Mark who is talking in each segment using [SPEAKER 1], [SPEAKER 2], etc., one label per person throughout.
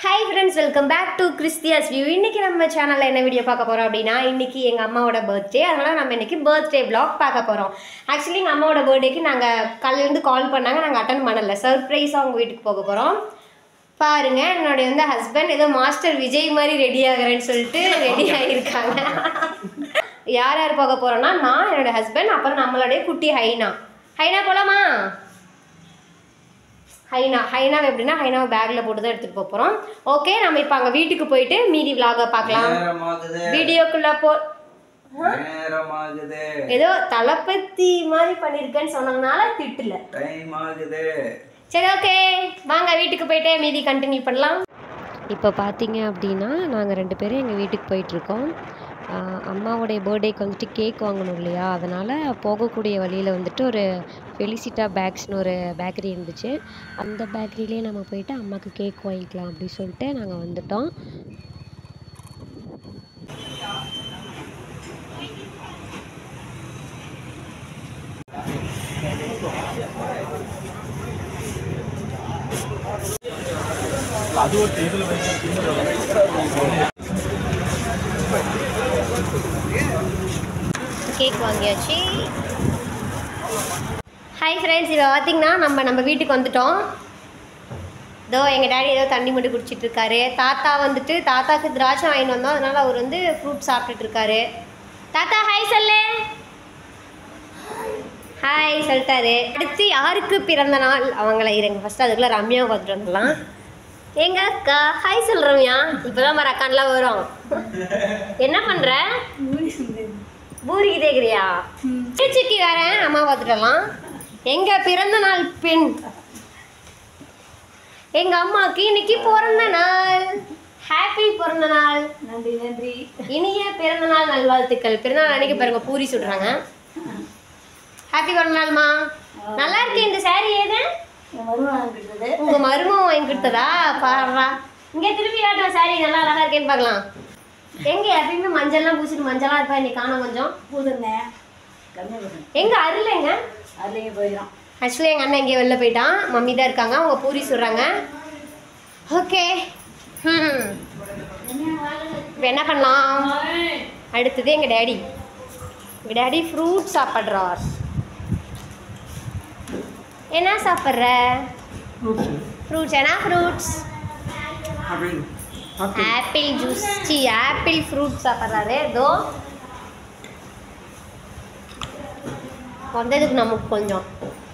[SPEAKER 1] Hi friends welcome back to Christia's view இன்னைக்கு நம்ம சேனலில் என்ன வீடியோ பார்க்க போகிறோம் அப்படின்னா இன்னைக்கு எங்கள் அம்மாவோட பர்த்டே அதனால் நம்ம இன்னைக்கு பர்த்டே vlog பார்க்க போகிறோம் ஆக்சுவலி எங்கள் அம்மாவோட பர்த்டேக்கு நாங்கள் காலையிலேருந்து கால் பண்ணாங்க நாங்கள் அட்டன் பண்ணல சர்ப்ரைஸாக அவங்க வீட்டுக்கு போக போகிறோம் பாருங்க என்னுடைய வந்து ஹஸ்பண்ட் ஏதோ மாஸ்டர் விஜய் மாதிரி ரெடி ஆகுறேன்னு சொல்லிட்டு ரெடி ஆகியிருக்காங்க யார் யார் போக போகிறோன்னா நான் என்னோட ஹஸ்பண்ட் அப்புறம் நம்மளுடைய குட்டி ஹைனா ஹைனா போகலாமா ஹைனா ஹைனாவை எப்படின்னா ஹைனாவை பேக்கில் போட்டு தான் எடுத்துகிட்டு போக போகிறோம் ஓகே நம்ம இப்போ அங்கே வீட்டுக்கு போயிட்டு மீதி விலாக பார்க்கலாம்
[SPEAKER 2] நேரமாகுது
[SPEAKER 1] வீடியோக்குள்ளே போ
[SPEAKER 2] நேரமாகுது
[SPEAKER 1] ஏதோ தளபதி மாதிரி பண்ணியிருக்கேன்னு சொன்னதுனால திட்டல
[SPEAKER 2] டைம் ஆகுது
[SPEAKER 1] சரி ஓகே வாங்க வீட்டுக்கு போயிட்டு மீதி கண்டினியூ பண்ணலாம்
[SPEAKER 3] இப்போ பார்த்தீங்க அப்படின்னா நாங்கள் ரெண்டு பேரும் எங்கள் வீட்டுக்கு போயிட்டுருக்கோம் அம்மாவுடைய பர்த்டேக்கு வந்துட்டு கேக் வாங்கணும் இல்லையா அதனால் போகக்கூடிய வழியில் வந்துட்டு ஒரு ஃபெலிசிட்டா பேக்ஸ்னு ஒரு பேக்கரி இருந்துச்சு அந்த பேக்கரியிலே நம்ம போயிட்டு அம்மாவுக்கு கேக் வாங்கிக்கலாம் அப்படின்னு சொல்லிட்டு நாங்கள் வந்துட்டோம்
[SPEAKER 1] கேக் வாங்கியாச்சு ஹாய் ஃப்ரெண்ட்ஸ் இப்போ பார்த்தீங்கன்னா நம்ம நம்ம வீட்டுக்கு வந்துட்டோம் இதோ எங்கள் டேடி ஏதோ தண்ணி மட்டும் குடிச்சிட்டு இருக்காரு தாத்தா வந்துட்டு தாத்தாக்கு திராட்சை வாங்கிட்டு வந்தோம் அதனால அவர் வந்து ஃப்ரூட் சாப்பிட்டுட்டு இருக்காரு தாத்தா ஹாய் சொல்லு ஹாய் சொல்லிட்டாரு அடுத்து யாருக்கு பிறந்த நாள் அவங்கள இருங்க ஃபர்ஸ்ட் அதுக்குள்ள ரம்யாவை பார்த்துட்டு வந்துடலாம் எங்க அக்கா ஹாய் சொல் ரம்யா இப்போதான் மர அக்கான்லாம் வரும் என்ன பண்ற பூரிக்கு தேக்கிறியா திருச்சிக்கு வரேன் அம்மா பார்த்துட்டலாம் எங்க பிறந்த நாள் பெண் எங்க அம்மாக்கு இன்னைக்கு பிறந்த நாள் ஹாப்பி பிறந்த நாள்
[SPEAKER 4] நன்றி நன்றி
[SPEAKER 1] இனிய பிறந்த நாள் நல்வாழ்த்துக்கள் பிறந்த நாள் அன்னைக்கு பாருங்க பூரி சுடுறாங்க ஹாப்பி பிறந்த நாள்மா நல்லா இருக்கு இந்த saree ஏது
[SPEAKER 4] என் மருமகன் கிட்டது
[SPEAKER 1] உங்க மருமகம் வாங்கி கொடுத்ததா பாடுறா இங்க திருப்பி காட்டுற saree நல்லா அழகா இருக்கேன்னு பார்க்கலாம் எங்க எப்பயுமே மஞ்சள்லாம் பூசிட்டு மஞ்சளா இருப்பா இன்னைக்கு காணோம் கொஞ்சம்
[SPEAKER 4] பூதுனேன் கம்மி பண்ணேன்
[SPEAKER 1] எங்க அருளைங்க
[SPEAKER 4] அதுலேயே போயிடும்
[SPEAKER 1] ஆக்சுவலி எங்கள் அண்ணன் எங்கேயோ வெளில போயிட்டான் மம்மி தான் இருக்காங்க அவங்க பூரி சுடுறாங்க ஓகே ம் இப்போ என்ன பண்ணலாம் அடுத்தது எங்கள் டேடி எங்கள் டேடி ஃப்ரூட் சாப்பிட்றார் என்ன சாப்பிட்ற ஃப்ரூட்ஸ் என்ன ஃப்ரூட்ஸ் ஆப்பிள் ஜூஸ் சி ஆப்பிள் ஃப்ரூட் சாப்பிட்றாரு ஏதோ வந்ததுக்கு நமக்கு கொஞ்சம்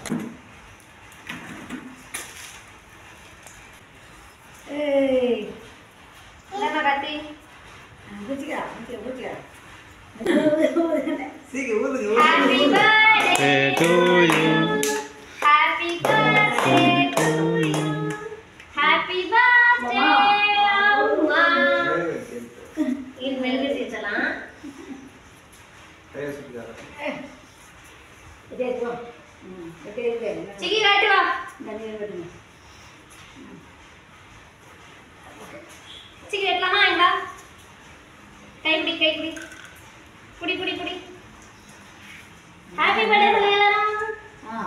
[SPEAKER 4] ஏய்
[SPEAKER 1] என்னம்மா கத்தி
[SPEAKER 4] பூச்சிக்கா பூச்சிக்கா பூச்சிக்கா
[SPEAKER 2] சீக்கிரம் ஊதுங்க
[SPEAKER 1] Happy birthday to you. Happy birthday to you. Happy birthday, அம்மா. இது மெழுகு சேர்த்தலாம்.
[SPEAKER 4] இதே போ ம் இதே இதே
[SPEAKER 1] சிக்கி காட்டு வா.
[SPEAKER 4] தண்ணி விடுங்க
[SPEAKER 1] சிக்கி வெட்டலாமா? இந்தா. கை பிடி, கை பிடி. புடி, புடி, புடி. Happy birthday சொல்லுங்க எல்லாரும்.
[SPEAKER 4] ஆ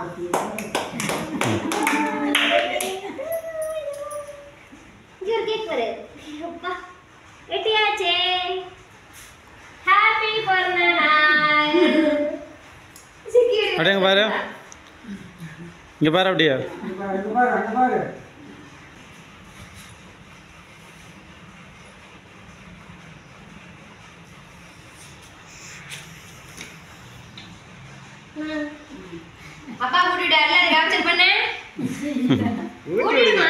[SPEAKER 1] இங்க ஒரு கேக் பாரு. அப்பா. வெட்டியாச்சே. Happy பிறந்த நாள். சிக்கி வெட்டி
[SPEAKER 5] அப்படியே இங்க பாரு. இங்கே பாரு அப்படியே
[SPEAKER 1] ம். அப்பா கூட்டிட்டாருல அதை கேப்சர் பண்ண கூட்டிடுமா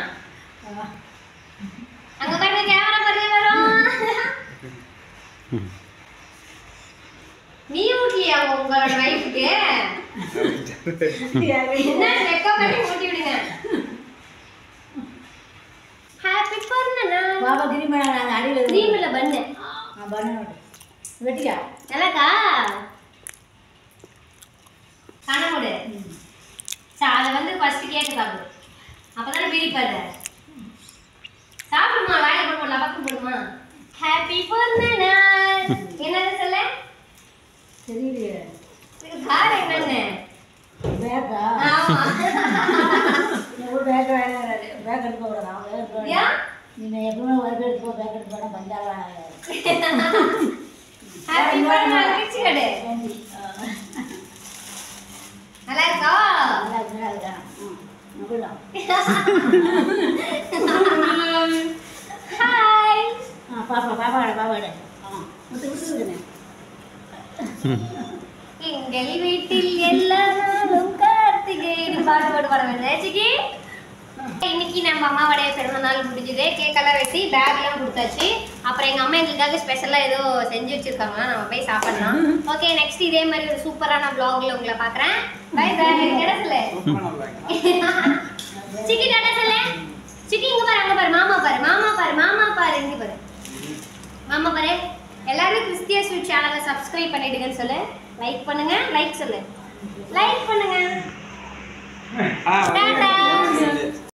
[SPEAKER 1] அங்க பாருங்க கேமரா பாருங்க வரும் நீ ஊட்டியா உங்களோட வைஃபுக்கு என்ன வெக்கம் பண்ணி ஊட்டி விடுங்க ஹாப்பி பிறந்த நாள்
[SPEAKER 4] பாபா கிரிமேளா நாங்கள் அடியில்
[SPEAKER 1] க்ரீம் இல்ல பண்ணு
[SPEAKER 4] ஆ பண்ண வெட்டிக்கா
[SPEAKER 1] நல்லாக்கா கணமுடு சரி அதை வந்து ஃபர்ஸ்ட் கேட்டு சாப்பிடு அப்பதானே பிரிப்பாரு சாப்பிடுமா வாயில போடுமா லபக்கு போடுமா ஹாப்பி பிறந்த நாள் என்னது சொல்ல
[SPEAKER 4] தெரியலையே
[SPEAKER 1] இதுக்கு காரம் என்னன்னு
[SPEAKER 4] பேக்கா
[SPEAKER 1] ஆமா
[SPEAKER 4] பேக் பேக் எடுக்க விடலாம்
[SPEAKER 1] ஏன்
[SPEAKER 4] நீங்க எப்பவுமே ஒர்க் எடுத்து போ பேக் எடுத்து போனா பஞ்சாபா
[SPEAKER 1] ஹாப்பி பர்த்டே கிச்சி எடு
[SPEAKER 4] நன்றி
[SPEAKER 1] நல்லா இருக்கா
[SPEAKER 4] நல்லா இருக்கு நல்லா இருக்கா ம் நகுலாம்
[SPEAKER 1] ஹாய்
[SPEAKER 4] ஆ பாப்பா பாப்பாட பாப்பாட ஆ முத்து முத்து விடுங்க
[SPEAKER 1] எங்கள் வீட்டில் எல்லா நாளும் கார்த்திகை பாட்டு பாட்டு பாட வேண்டாம் சிக்கி இன்னைக்கு நம்ம அம்மாவோடைய பிறந்த நாள் முடிஞ்சுது கேக்கெல்லாம் வெட்டி பேக்லாம் கொடுத்தாச்சு அப்புறம் எங்கள் அம்மா எங்களுக்காக ஸ்பெஷலாக ஏதோ செஞ்சு வச்சிருக்காங்க நம்ம போய் சாப்பிடலாம் ஓகே நெக்ஸ்ட் இதே மாதிரி ஒரு சூப்பரான vlogல உங்களை பார்க்குறேன் பை பை இடத்துல சிக்கி டாடா சொல்லு சிக்கி இங்க பாரு அங்க பாரு மாமா பாரு மாமா பாரு மாமா பாரு இங்க பாரு மாமா பாரு எல்லாரும் கிறிஸ்டியா ஸ்வீட் சேனலை சப்ஸ்கிரைப் பண்ணிடுங்கன்னு சொல்லு லைக் பண்ணுங்க லைக் சொல்லு லைக் பண்ணுங்க டாடா